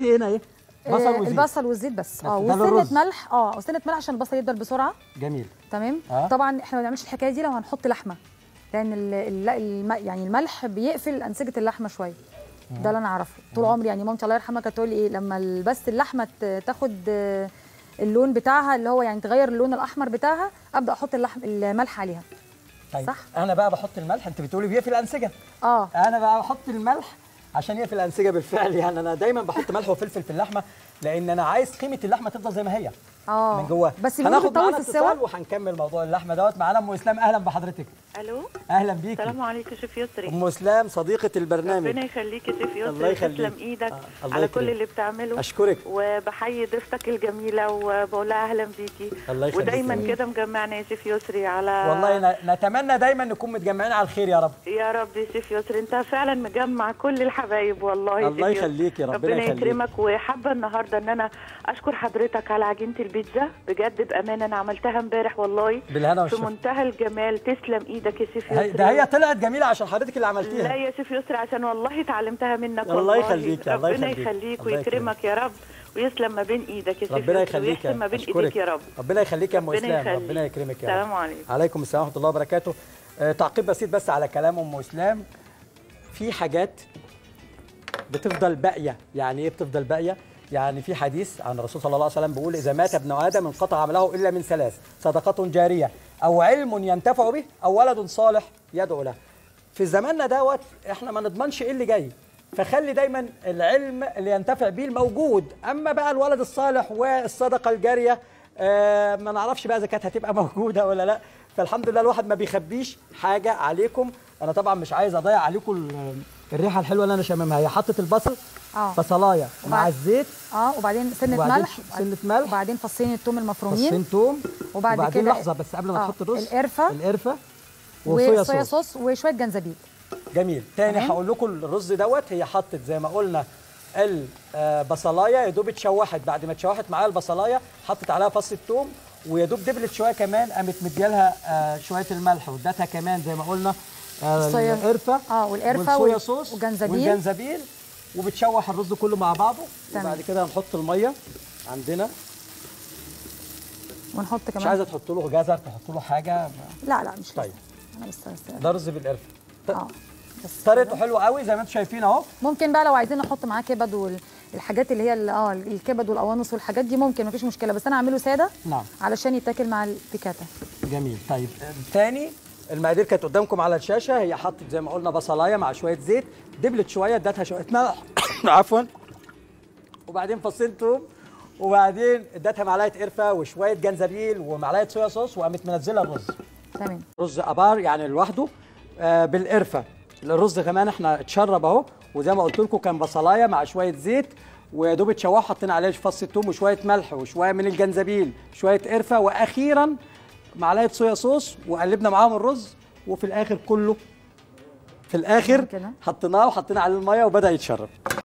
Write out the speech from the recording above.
هنا ايه بصل آه، وزيت البصل والزيت بس اه ده للرز. وسنه ملح اه وسنه ملح عشان البصل يدبل بسرعه جميل تمام آه. طبعا احنا ما بنعملش الحكايه دي لو هنحط لحمه لان ال ال الم يعني الملح بيقفل انسجه اللحمه شويه ده اللي انا اعرفه طول عمري يعني مامتي الله يرحمها كانت تقول لي ايه لما ال- بس اللحمه ت- تاخد آه، اللون بتاعها اللي هو يعني تغير اللون الاحمر بتاعها ابدا احط اللحم الملح عليها طيب صح. انا بقى بحط الملح انت بتقولي بيقفل الانسجه اه انا بقى بحط الملح عشان يقفل الانسجه بالفعل يعني انا دايما بحط ملح وفلفل في اللحمه لان انا عايز قيمه اللحمه تفضل زي ما هي اه من جوه بس بيقولوا هناخد بتطول معانا في السوا اتصال وهنكمل موضوع اللحمه دوت معانا ام اسلام اهلا بحضرتك الو اهلا بيكي السلام عليكم شيف يسري ام اسلام صديقه البرنامج ربنا يخليك يا شيف الله يسري يخليك. تسلم ايدك آه، الله على يكرمك. كل اللي بتعمله اشكرك وبحيي ضيفتك الجميله وبقول لها اهلا بيكي الله يخليك. ودايما كده مجمعنا يا شيف يسري على والله ن- نتمنى دايما نكون متجمعين على الخير يا رب يا رب يا شيف يسري انت فعلا مجمع كل الحبايب والله يا الله شيف يسري. يخليكي، ربنا ربنا يخليك. يكرمك وحابه النهارده ان انا اشكر حضرتك على عجينه البيتزا بجد بامانه انا عملتها امبارح والله بالهنا في والشفا منتهى الجمال تسلم ايدك يا شيف هي- يسري ده هي طلعت جميله عشان حضرتك اللي لا عملتيها يا شيف يسري عشان والله اتعلمتها منك الله والله يخليك، الله ربنا يخليك. يخليك الله ويكرمك يا رب ويسلم ما بين ايدك يا شيف ربنا يسري يخليك ويحسن ما بين أشكرك. ايديك يا رب ربنا يخليك يا ام ربنا اسلام يخليك. ربنا يكرمك يا رب السلام عليكم عليكم السلام ورحمه الله وبركاته آه، تعقيب بسيط بس على كلام ام اسلام في حاجات بتفضل باقيه يعني ايه بتفضل باقيه يعني في حديث عن الرسول صلى الله عليه وسلم بيقول اذا مات ابن ادم انقطع عمله الا من ثلاث صدقه جاريه او علم ينتفع به او ولد صالح يدعو له في زماننا دوت احنا ما نضمنش ايه اللي جاي فخلي دايما العلم اللي ينتفع بيه الموجود اما بقى الولد الصالح والصدقه الجاريه آه ما نعرفش بقى اذا كانت هتبقى موجوده ولا لا فالحمد لله الواحد ما بيخبيش حاجه عليكم انا طبعا مش عايز اضيع عليكم ال- الريحه الحلوه اللي انا شاممها هي حطت البصل اه بصلايه مع وبعد- الزيت اه وبعدين سنه وبعدين ملح سنة ملح. وبعدين فصين الثوم المفرومين فصين توم وبعد وبعدين كده- لحظه بس قبل ما آه، تحط الرز القرفة. القرفه وصويا وصويا صوص صوص وشويه جنزبيل جميل تاني تمام. هقول لكم الرز دوت هي حطت زي ما قلنا البصلايه يا دوب اتشوحت بعد ما اتشوحت معاها البصلايه حطت عليها فص الثوم ويا دوب دبلت شويه كمان قامت مديالها آه، شويه الملح وادتها كمان زي ما قلنا آه، الصويا- القرفه اه والقرفه والصويا وال- صوص وجنزبيل والجنزبيل وبتشوح الرز كله مع بعضه تمام. وبعد كده هنحط الميه عندنا ونحط مش كمان عايزه تحط له جزر تحط له حاجه لا لا مش طيب. طيب انا بس بس ده رز بالقرفه ط- اه بس طريقته كده. حلوه قوي زي ما انتم شايفين اهو ممكن بقى لو عايزين نحط معاه كبد والحاجات اللي هي ال- اه الكبد والقوانص والحاجات دي ممكن مفيش مشكله بس انا هعمله ساده نعم علشان يتاكل مع البيكاتا جميل طيب تاني المقادير كانت قدامكم على الشاشه هي حطت زي ما قلنا بصلايه مع شويه زيت دبلت شويه ادتها شويه ملح عفوا وبعدين فصين توم وبعدين ادتها معلقه قرفه وشويه جنزبيل ومعلقه صويا صوص وقامت منزله الرز تمام رز ابار يعني لوحده آه بالقرفه الرز كمان احنا اتشرب اهو وزي ما قلت لكم كان بصلايه مع شويه زيت ويا دوب اتشوح حطينا عليه فص الثوم وشويه ملح وشويه من الجنزبيل شويه قرفه واخيرا معلقه صويا صوص وقلبنا معاهم الرز وفي الاخر كله في الاخر كده. حطيناه وحطينا عليه الميه وبدا يتشرب